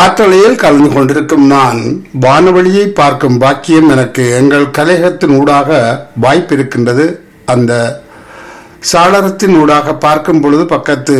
காற்றலையில் கலந்து கொண்டிருக்கும் நான் வானவழியை பார்க்கும் பாக்கியம் எனக்கு எங்கள் கலையகத்தின் ஊடாக வாய்ப்பு இருக்கின்றது அந்த சாளரத்தின் ஊடாக பார்க்கும் பொழுது பக்கத்து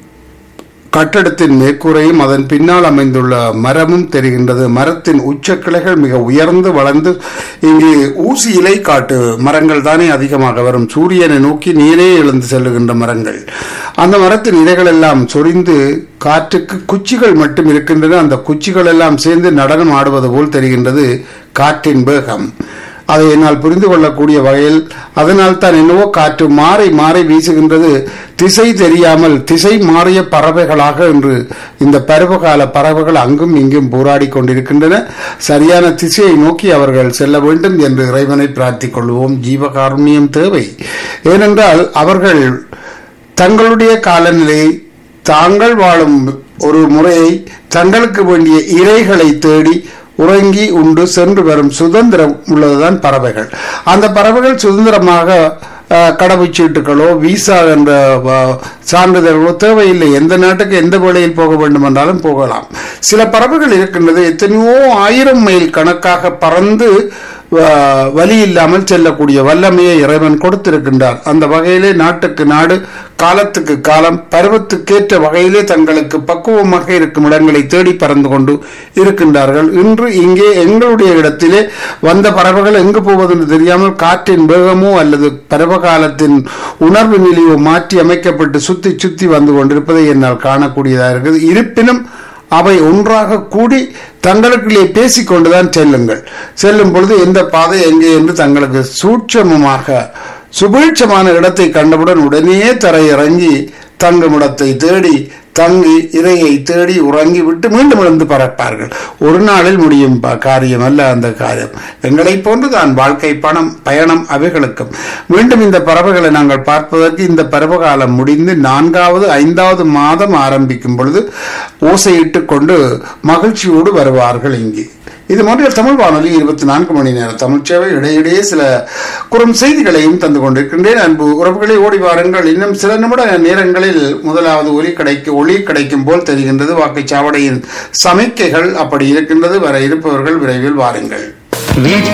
கட்டடத்தின் மேற்கூரையும் அதன் பின்னால் அமைந்துள்ள மரமும் தெரிகின்றது மரத்தின் உச்சக்கிளைகள் மிக உயர்ந்து வளர்ந்து இங்கு ஊசி இலை காட்டு மரங்கள் தானே அதிகமாக வரும் சூரியனை நோக்கி நீரே எழுந்து செல்லுகின்ற மரங்கள் அந்த மரத்தின் இலைகள் எல்லாம் சொரிந்து காற்றுக்கு குச்சிகள் மட்டும் இருக்கின்றன அந்த குச்சிகள் எல்லாம் சேர்ந்து நடனம் ஆடுவது போல் தெரிகின்றது காற்றின் வேகம் அதை என்னால் புரிந்து கொள்ளக்கூடிய வகையில் அதனால் தான் என்னவோ காற்று மாறி மாறி வீசுகின்றது திசை தெரியாமல் திசை மாறிய பறவைகளாக என்று இந்த பருவகால பறவைகள் அங்கும் இங்கும் போராடி கொண்டிருக்கின்றன சரியான திசையை நோக்கி அவர்கள் செல்ல வேண்டும் என்று இறைவனை பிரார்த்திக் கொள்வோம் ஜீவகாருண்யம் தேவை ஏனென்றால் அவர்கள் தங்களுடைய காலநிலை தாங்கள் வாழும் ஒரு முறையை தங்களுக்கு வேண்டிய இறைகளை தேடி உறங்கி உண்டு சென்று வரும் சுதந்திரம் உள்ளதுதான் பறவைகள் அந்த பறவைகள் சுதந்திரமாக கடவுச்சீட்டுகளோ விசா என்ற சான்றிதழ்களோ தேவையில்லை எந்த நாட்டுக்கு எந்த வேளையில் போக வேண்டும் என்றாலும் போகலாம் சில பறவைகள் இருக்கின்றது எத்தனையோ ஆயிரம் மைல் கணக்காக பறந்து வழி இல்லாமல் செல்லக்கூடிய வல்லமையை இறைவன் கொடுத்திருக்கின்றார் அந்த வகையிலே நாட்டுக்கு நாடு காலத்துக்கு காலம் பருவத்துக்கேற்ற வகையிலே தங்களுக்கு பக்குவமாக இருக்கும் இடங்களை தேடி பறந்து கொண்டு இருக்கின்றார்கள் இன்று இங்கே எங்களுடைய இடத்திலே வந்த பறவைகள் எங்கு போவதென்று தெரியாமல் காற்றின் வேகமோ அல்லது பருவகாலத்தின் உணர்வு நிலையோ மாற்றி அமைக்கப்பட்டு சுத்தி சுத்தி வந்து கொண்டிருப்பதை என்னால் காணக்கூடியதாக இருக்குது இருப்பினும் அவை ஒன்றாக கூடி தங்களுக்குள்ளே பேசிக்கொண்டுதான் செல்லுங்கள் செல்லும் பொழுது எந்த பாதை எங்கே என்று தங்களுக்கு சூட்சமமாக சுபீட்சமான இடத்தை கண்டவுடன் உடனே தரையிறங்கி தங்கும் இடத்தை தேடி தங்கி இறையை தேடி உறங்கி விட்டு மீண்டும் எழுந்து பறப்பார்கள் ஒரு நாளில் முடியும் காரியம் அல்ல அந்த காரியம் எங்களை போன்றுதான் வாழ்க்கை பணம் பயணம் அவைகளுக்கும் மீண்டும் இந்த பறவைகளை நாங்கள் பார்ப்பதற்கு இந்த பருவகாலம் முடிந்து நான்காவது ஐந்தாவது மாதம் ஆரம்பிக்கும் பொழுது ஓசையிட்டு கொண்டு மகிழ்ச்சியோடு வருவார்கள் இங்கே இது மாதிரி தமிழ் வானொலி இருபத்தி நான்கு மணி நேரம் தமிழ் சேவை இடையிடையே சில குறும் செய்திகளையும் தந்து கொண்டிருக்கின்றேன் அன்பு உறவுகளை ஓடி வாருங்கள் இன்னும் சில நிமிட நேரங்களில் முதலாவது ஒலி கிடைக்கும் ஒளி கிடைக்கும் போல் தெரிகின்றது வாக்குச்சாவடியின் சமிக்கைகள் அப்படி இருக்கின்றது வர இருப்பவர்கள் விரைவில் வாருங்கள்